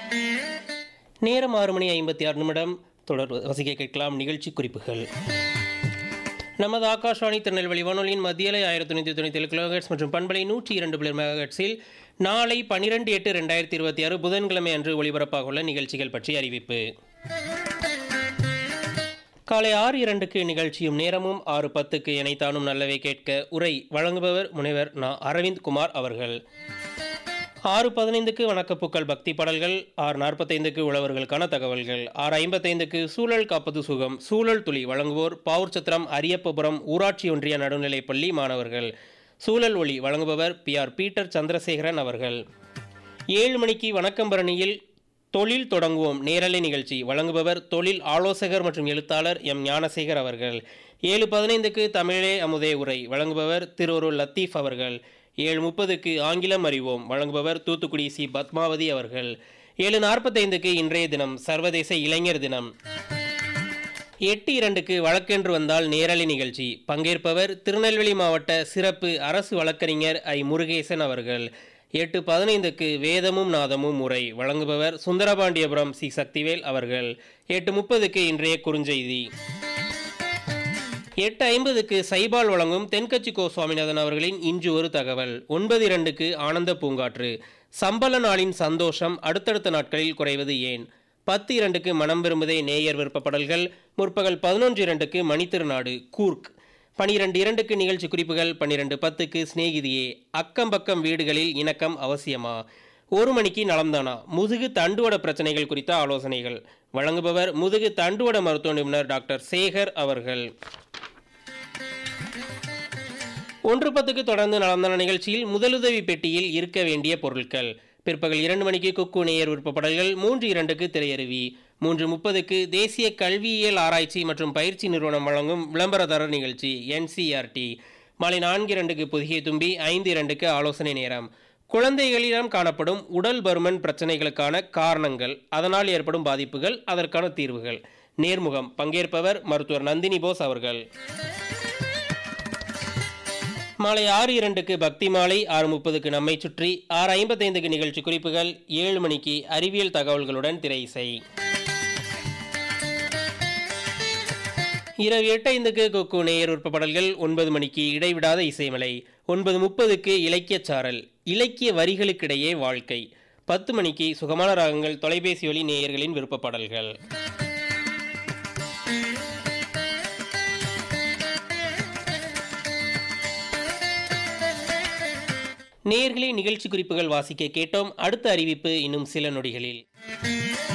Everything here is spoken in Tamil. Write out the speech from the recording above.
நேரம் ஆறு மணி ஐம்பத்தி ஆறு நிமிடம் தொடர் வசிக்க கேட்கலாம் நிகழ்ச்சி குறிப்புகள் நமது ஆகாஷ்வாணி திருநெல்வேலி வானொலியின் மத்தியலை ஆயிரத்தி தொண்ணூற்றி தொண்ணூற்றி ஏழு கிலோஹெட்ஸ் மற்றும் பண்பலை நூற்றி இரண்டு புள்ளி மெகாஹெட்ஸில் நாளை பன்னிரெண்டு எட்டு ரெண்டாயிரத்தி இருபத்தி ஆறு புதன்கிழமை அன்று ஒளிபரப்பாக உள்ள நிகழ்ச்சிகள் பற்றி அறிவிப்பு காலை ஆறு இரண்டுக்கு நிகழ்ச்சியும் நேரமும் ஆறு பத்துக்கு இணைத்தானும் நல்லவை கேட்க உரை வழங்குபவர் முனைவர் நா அரவிந்த் குமார் அவர்கள் ஆறு பதினைந்துக்கு வணக்கப்பூக்கள் பக்தி பாடல்கள் ஆறு நாற்பத்தைந்துக்கு உழவர்களுக்கான தகவல்கள் ஆறு ஐம்பத்தைந்துக்கு சூழல் காப்பது சுகம் சூழல் துளி வழங்குவோர் பாவூர் சத்திரம் அரியப்பபுரம் ஊராட்சி ஒன்றிய நடுநிலைப்பள்ளி மாணவர்கள் சூழல் ஒளி வழங்குபவர் பி ஆர் பீட்டர் சந்திரசேகரன் அவர்கள் ஏழு மணிக்கு வணக்கம் பரணியில் தொழில் தொடங்குவோம் நேரலை நிகழ்ச்சி வழங்குபவர் தொழில் ஆலோசகர் மற்றும் எழுத்தாளர் எம் ஞானசேகர் அவர்கள் ஏழு பதினைந்துக்கு தமிழே அமுதே உரை வழங்குபவர் திருவருள் லத்தீஃப் அவர்கள் ஏழு முப்பதுக்கு ஆங்கிலம் அறிவோம் வழங்குபவர் தூத்துக்குடி சி பத்மாவதி அவர்கள் ஏழு நாற்பத்தைந்துக்கு இன்றைய தினம் சர்வதேச இளைஞர் தினம் எட்டு இரண்டுக்கு வழக்கென்று வந்தால் நேரலை நிகழ்ச்சி பங்கேற்பவர் திருநெல்வேலி மாவட்ட சிறப்பு அரசு வழக்கறிஞர் ஐ முருகேசன் அவர்கள் எட்டு பதினைந்துக்கு வேதமும் நாதமும் முறை வழங்குபவர் சுந்தரபாண்டியபுரம் சி சக்திவேல் அவர்கள் எட்டு முப்பதுக்கு இன்றைய குறுஞ்செய்தி எட்டு ஐம்பதுக்கு சைபால் வழங்கும் தென்கட்சி கோ சுவாமிநாதன் அவர்களின் இன்று ஒரு தகவல் ஒன்பது இரண்டுக்கு ஆனந்த பூங்காற்று சம்பள நாளின் சந்தோஷம் அடுத்தடுத்த நாட்களில் குறைவது ஏன் பத்து இரண்டுக்கு மனம் விரும்புதே நேயர் விருப்பப்படல்கள் முற்பகல் பதினொன்று இரண்டுக்கு மணித்திருநாடு கூர்க் பனிரெண்டு இரண்டுக்கு நிகழ்ச்சி குறிப்புகள் பன்னிரெண்டு பத்துக்கு சிநேகிதியே அக்கம் பக்கம் வீடுகளில் இணக்கம் அவசியமா ஒரு மணிக்கு நலம்தானா முதுகு தண்டுவட பிரச்சனைகள் குறித்த ஆலோசனைகள் வழங்குபவர் முதுகு தண்டுவட மருத்துவ நிபுணர் டாக்டர் சேகர் அவர்கள் ஒன்று பத்துக்கு தொடர்ந்து நடந்த நிகழ்ச்சியில் முதலுதவி பெட்டியில் இருக்க வேண்டிய பொருட்கள் பிற்பகல் இரண்டு மணிக்கு குக்கு நேயர் விருப்பப்படல்கள் மூன்று இரண்டுக்கு திரையருவி மூன்று முப்பதுக்கு தேசிய கல்வியியல் ஆராய்ச்சி மற்றும் பயிற்சி நிறுவனம் வழங்கும் விளம்பரதாரர் நிகழ்ச்சி என்சிஆர்டி மாலை நான்கு இரண்டுக்கு புதிய தும்பி ஐந்து இரண்டுக்கு ஆலோசனை நேரம் குழந்தைகளிடம் காணப்படும் உடல் பருமன் பிரச்சனைகளுக்கான காரணங்கள் அதனால் ஏற்படும் பாதிப்புகள் அதற்கான தீர்வுகள் நேர்முகம் பங்கேற்பவர் மருத்துவர் நந்தினி போஸ் அவர்கள் மாலை ஆறு இரண்டுக்கு பக்தி மாலை ஆறு முப்பதுக்கு நம்மை சுற்றி ஆறு ஐம்பத்தைந்துக்கு நிகழ்ச்சி குறிப்புகள் ஏழு மணிக்கு அறிவியல் தகவல்களுடன் திரை இசை இரவு எட்டு ஐந்துக்கு கொக்கு நேயர் உற்பப்பாடல்கள் ஒன்பது மணிக்கு இடைவிடாத இசைமலை ஒன்பது முப்பதுக்கு இலக்கியச் சாரல் இலக்கிய வரிகளுக்கிடையே வாழ்க்கை பத்து மணிக்கு சுகமான ராகங்கள் தொலைபேசி வழி நேயர்களின் விருப்பப்பாடல்கள் நேயர்களே நிகழ்ச்சி குறிப்புகள் வாசிக்க கேட்டோம் அடுத்த அறிவிப்பு இன்னும் சில நொடிகளில்